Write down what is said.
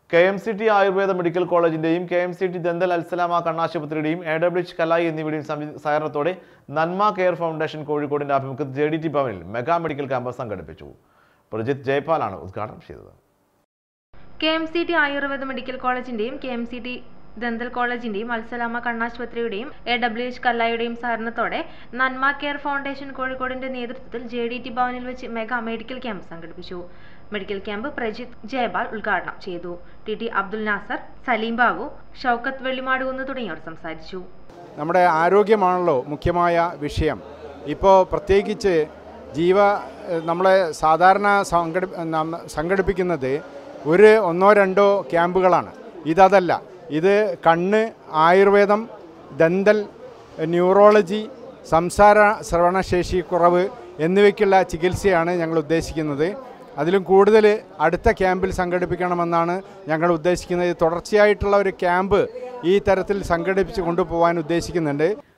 K M C T Ayurveda medical കോളേജിന്റെയും K M C T dental Alsalama കണ്ണാശുപത്രിയുടെയും A W H Kallai എന്നിവയുടെയും സംവി- സഹകരണത്തോടെ നന്മ കെയർ ഫൗണ്ടേഷൻ കോഴിക്കോടിന്റെ ആഭിമുഖ്യത്തിൽ ജെ ഡി ടി ഭവനിൽ മെഗാ മെഡിക്കൽ ക്യാമ്പ് സംഘടിപ്പിച്ചു പ്രജിത് ജയ്പാലാണ് ഉദ്ഘാടനം ചെയ്തത് K M C T Ayurveda medical കോളേജിന്റെയും K M C T dental കോളേജിന്റെയും അൽസലാമ കണ്ണാശുപത്രിയുടെയും എ ഡബ്ല്യു എച്ച് കല്ലായുടെയും സഹകരണത്തോടെ നന്മ കെയർ ഫൗണ്ടേഷൻ കോഴിക്കോടിന്റെ നേതൃത്വത്തിൽ ജെ ഡി ടി ഭവനിൽ വെച്ച് മെഗാ മെഡിക്കൽ ക്യാമ്പ് സംഘടിപ്പിച്ചു മെഡിക്കൽ ക്യാമ്പ് പ്രജിത് ജയപാൽ ഉദ്ഘാടനം ചെയ്തു ടി ടി അബ്ദുൽ നാസർ സലീം ബാബു ഷൗക്കത്ത് വെള്ളിമാടുകുന്ന് തുടങ്ങിയവർ സംസാരിച്ചു നമ്മുടെ ആരോഗ്യമാണല്ലോ മുഖ്യമായ വിഷയം ഇപ്പോൾ പ്രത്യേകിച്ച് ജീവ ഏഹ് നമ്മളെ സാധാരണ സംഘടി നമ്മ- സംഘടിപ്പിക്കുന്നത് ഒരു ഒന്നോ രണ്ടോ ക്യാമ്പുകളാണ് ഇതതല്ല ഇത് കണ്ണ് ആയുർവേദം ദന്തൽ ന്യൂറോളജി സംസാര ശ്രവണശേഷി കുറവ് എന്നിവയ്ക്കുള്ള ചികിത്സയാണ് ഞങ്ങൾ ഉദ്ദേശിക്കുന്നത് അതിലും കൂടുതൽ അടുത്ത ക്യാമ്പിൽ സംഘടിപ്പിക്കണമെന്നാണ് ഞങ്ങൾ ഉദ്ദേശിക്കുന്നത് തുടർച്ചയായിട്ടുള്ള ഒരു ക്യാമ്പ് ഈ തരത്തിൽ സംഘടിപ്പിച്ച് കൊണ്ടുപോകാൻ ഉദ്ദേശിക്കുന്നുണ്ട്